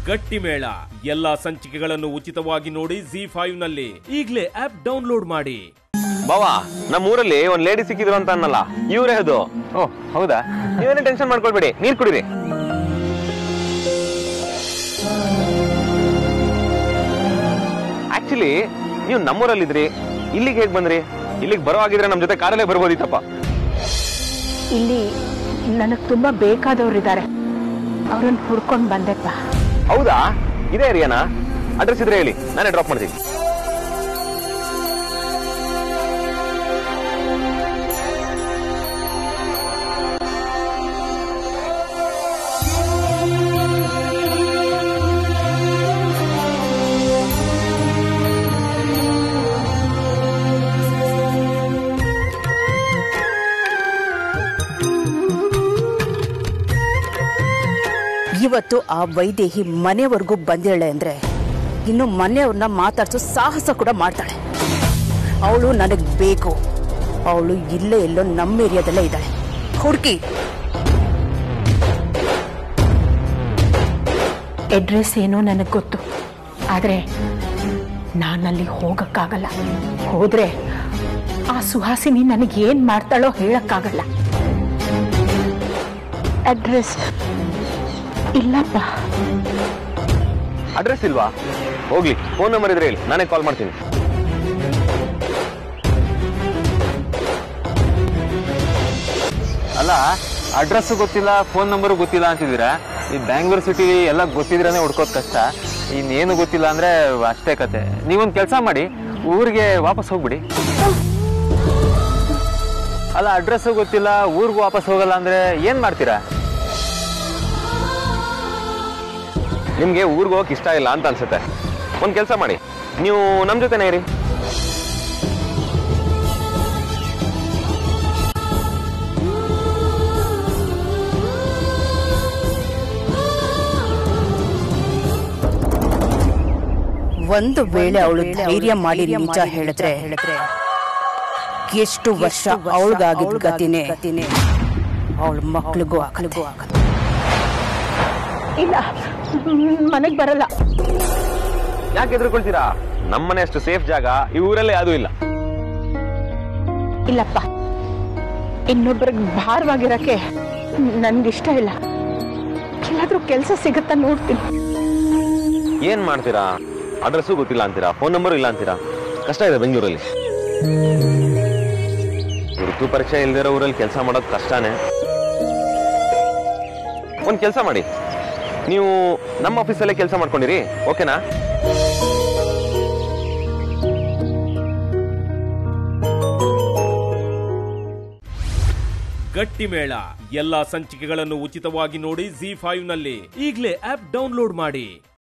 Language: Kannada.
ಗಟ್ಟಿ ಮೇಳ ಎಲ್ಲಾ ಸಂಚಿಕೆಗಳನ್ನು ಉಚಿತವಾಗಿ ನೋಡಿ ಜಿ ಫೈವ್ ನಲ್ಲಿ ಈಗಲೇ ಆಪ್ ಡೌನ್ಲೋಡ್ ಮಾಡಿ ಬಾವಾ ನಮ್ಮ ಊರಲ್ಲಿ ಒಂದ್ ಲೇಡಿ ಸಿಕ್ಕಿದ್ರು ಅಂತ ಅನ್ನಲ್ಲ ಇವ್ರೇ ಅದು ಓ ಹೌದಾ ನೀವೇನೇ ಟೆನ್ಷನ್ ಮಾಡ್ಕೊಳ್ಬೇಡಿ ನೀರ್ ಕುಡೀರಿ ಆಕ್ಚುಲಿ ನೀವು ನಮ್ಮೂರಲ್ಲಿದ್ರಿ ಇಲ್ಲಿಗೆ ಹೇಗ್ ಬಂದ್ರಿ ಇಲ್ಲಿಗೆ ಬರೋ ಆಗಿದ್ರೆ ನಮ್ ಜೊತೆ ಕಾರಲ್ಲೇ ಬರ್ಬೋದಿತ್ತಪ್ಪ ಇಲ್ಲಿ ನನಗೆ ತುಂಬಾ ಬೇಕಾದವ್ರಿದ್ದಾರೆ ಅವ್ರನ್ನ ಹುಡ್ಕೊಂಡು ಬಂದೆಪ್ಪ ಹೌದಾ ಇದೇ ಏರಿಯಾನಾ ಅಡ್ರೆಸ್ ಇದ್ರೆ ಹೇಳಿ ನಾನೇ ಡ್ರಾಪ್ ಮಾಡ್ತೀನಿ ಇವತ್ತು ಆ ವೈದೇಹಿ ಮನೆವರೆಗೂ ಬಂದಿರಳೆ ಅಂದ್ರೆ ಇನ್ನು ಮನೆಯವ್ರನ್ನ ಮಾತಾಡ್ಸೋ ಸಾಹಸ ಕೂಡ ಮಾಡ್ತಾಳೆ ಅವಳು ನನಗ್ ಬೇಕು ಅವಳು ಇಲ್ಲೇ ಎಲ್ಲೋ ನಮ್ಮ ಏರಿಯಾದಲ್ಲೇ ಇದ್ದಾಳೆ ಹುಡುಕಿ ಅಡ್ರೆಸ್ ಏನೋ ನನಗೆ ಗೊತ್ತು ಆದರೆ ನಾನಲ್ಲಿ ಹೋಗಕ್ಕಾಗಲ್ಲ ಹೋದ್ರೆ ಆ ಸುಹಾಸಿನಿ ನನಗೆ ಏನ್ ಮಾಡ್ತಾಳೋ ಹೇಳಕ್ಕಾಗಲ್ಲ ಅಡ್ರೆಸ್ ಇಲ್ಲಪ್ಪ ಅಡ್ರೆಸ್ ಇಲ್ವಾ ಹೋಗ್ಲಿ ಫೋನ್ ನಂಬರ್ ಇದ್ರೆ ಹೇಳಿ ನಾನೇ ಕಾಲ್ ಮಾಡ್ತೀನಿ ಅಲ್ಲ ಅಡ್ರೆಸ್ ಗೊತ್ತಿಲ್ಲ ಫೋನ್ ನಂಬರ್ ಗೊತ್ತಿಲ್ಲ ಅಂತಿದ್ದೀರಾ ಈ ಬ್ಯಾಂಗ್ಳೂರ್ ಸಿಟಿ ಎಲ್ಲ ಗೊತ್ತಿದ್ರೇನೆ ಹುಡ್ಕೋದ್ ಕಷ್ಟ ಇನ್ನೇನು ಗೊತ್ತಿಲ್ಲ ಅಂದ್ರೆ ಅಷ್ಟೇ ಕತೆ ನೀವೊಂದು ಕೆಲಸ ಮಾಡಿ ಊರಿಗೆ ವಾಪಸ್ ಹೋಗ್ಬಿಡಿ ಅಲ್ಲ ಅಡ್ರೆಸ್ ಗೊತ್ತಿಲ್ಲ ಊರಿಗೆ ವಾಪಸ್ ಹೋಗಲ್ಲ ಅಂದ್ರೆ ಏನ್ ಮಾಡ್ತೀರಾ ನಿಮ್ಗೆ ಊರಿಗೆ ಹೋಗಕ್ ಇಷ್ಟ ಇಲ್ಲ ಅಂತ ಅನ್ಸುತ್ತೆ ಒಂದ್ ಕೆಲಸ ಮಾಡಿ ನೀವು ನಮ್ ಜೊತೆನೇ ಇರಿ ಒಂದು ವೇಳೆ ಅವಳು ಧೈರ್ಯ ಮಾಡಿ ನಿಜ ಹೇಳಿದ್ರೆ ಎಷ್ಟು ವರ್ಷ ಅವಳಿಗಾಗಿದ್ದ ಗತಿನೇ ಅವಳ ಮಕ್ಳಿಗೂ ಆಗಲಿಗೂ ಆಗದು ಇಲ್ಲ ಮನೆಗೆ ಬರಲ್ಲ ಯಾಕೆ ಎದುರ್ಕೊಳ್ತೀರಾ ನಮ್ಮನೆ ಅಷ್ಟು ಸೇಫ್ ಜಾಗ ಈ ಊರಲ್ಲೇ ಯಾವುದೂ ಇಲ್ಲ ಇಲ್ಲಪ್ಪ ಇನ್ನೊಬ್ಬರಿಗೆ ಭಾರವಾಗಿರಕ್ಕೆ ನನ್ಗಿಷ್ಟ ಇಲ್ಲ ಎಲ್ಲಾದ್ರೂ ಕೆಲಸ ಸಿಗುತ್ತಾ ನೋಡ್ತೀನಿ ಏನ್ ಮಾಡ್ತೀರಾ ಅಡ್ರೆಸ್ಸು ಗೊತ್ತಿಲ್ಲ ಅಂತೀರಾ ಫೋನ್ ನಂಬರ್ ಇಲ್ಲ ಅಂತೀರಾ ಕಷ್ಟ ಇದೆ ಬೆಂಗಳೂರಲ್ಲಿ ಗುರುತು ಪರೀಕ್ಷೆ ಇಲ್ದಿರೋ ಊರಲ್ಲಿ ಕೆಲಸ ಮಾಡೋದು ಕಷ್ಟನೇ ಒಂದ್ ಕೆಲಸ ಮಾಡಿ ನೀವು ನಮ್ಮ ಆಫೀಸಲ್ಲೇ ಕೆಲಸ ಮಾಡ್ಕೊಂಡಿರಿ ಓಕೆನಾ ಗಟ್ಟಿ ಮೇಳ ಎಲ್ಲಾ ಸಂಚಿಕೆಗಳನ್ನು ಉಚಿತವಾಗಿ ನೋಡಿ ಜಿ ಫೈವ್ ನಲ್ಲಿ ಈಗಲೇ ಆಪ್ ಡೌನ್ಲೋಡ್ ಮಾಡಿ